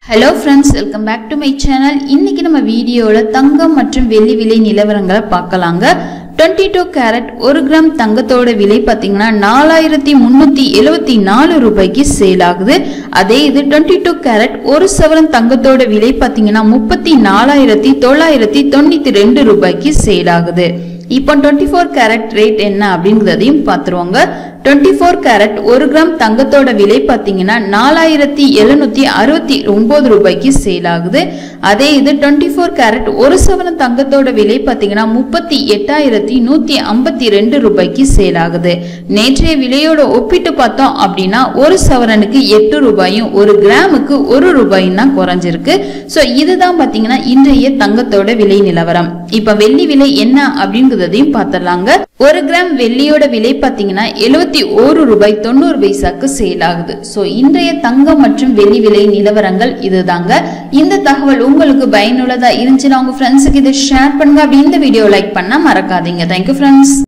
hello friends welcome back to my channel இன்னைக்கு நம்ம வீடியோவில் தங்கம் மற்றும் வெள்ளி விலை நிலவரங்களை பார்க்கலாங்க டுவெண்ட்டி டூ கேரட் ஒரு கிராம் தங்கத்தோட விலை பார்த்தீங்கன்னா நாலாயிரத்தி முந்நூற்றி எழுபத்தி நாலு ரூபாய்க்கு சேல் ஆகுது அதே இது டுவெண்ட்டி டூ கேரட் ஒரு சவரன் தங்கத்தோட விலை பார்த்தீங்கன்னா முப்பத்தி நாலாயிரத்தி தொள்ளாயிரத்தி தொண்ணூற்றி ரெண்டு ரூபாய்க்கு சேல் ஆகுது இப்போ டுவெண்ட்டி ஃபோர் கேரட் ரேட் என்ன அப்படிங்கிறதையும் பார்த்துருவாங்க டுவெண்ட்டி ஃபோர் கேரட் ஒரு கிராம் தங்கத்தோட விலை பார்த்தீங்கன்னா நாலாயிரத்தி எழுநூத்தி அறுபத்தி ஒன்பது ரூபாய்க்கு சேல் ஆகுது அதே இது டுவெண்ட்டி ஃபோர் கேரட் ஒரு சவரன் தங்கத்தோட விலை பார்த்தீங்கன்னா முப்பத்தி எட்டாயிரத்தி நூத்தி ஐம்பத்தி ரெண்டு ரூபாய்க்கு சேல் ஆகுது நேற்றைய விலையோட ஒப்பிட்டு பார்த்தோம் அப்படின்னா ஒரு சவரனுக்கு எட்டு ரூபாயும் ஒரு கிராமுக்கு ஒரு ரூபாயும் தான் குறைஞ்சிருக்கு ஸோ இதுதான் பார்த்தீங்கன்னா இன்றைய தங்கத்தோட விலை நிலவரம் இப்ப வெள்ளி விலை என்ன அப்படிங்கிறதையும் பார்த்துடலாங்க ஒரு கிராம் வெள்ளியோட விலை பார்த்தீங்கன்னா எழுபத்தி ஒரு ரூபாய் தொண்ணூறு பைசாக்கு சேல் ஆகுது ஸோ இன்றைய தங்கம் மற்றும் வெள்ளி விலை நிலவரங்கள் இதுதாங்க இந்த தகவல் உங்களுக்கு பயனுள்ளதா இருந்துச்சுன்னா உங்க ஃப்ரெண்ட்ஸுக்கு இதை ஷேர் பண்ணுங்க அப்படி இந்த வீடியோ லைக் பண்ண மறக்காதீங்க தேங்க்யூ ஃப்ரெண்ட்ஸ்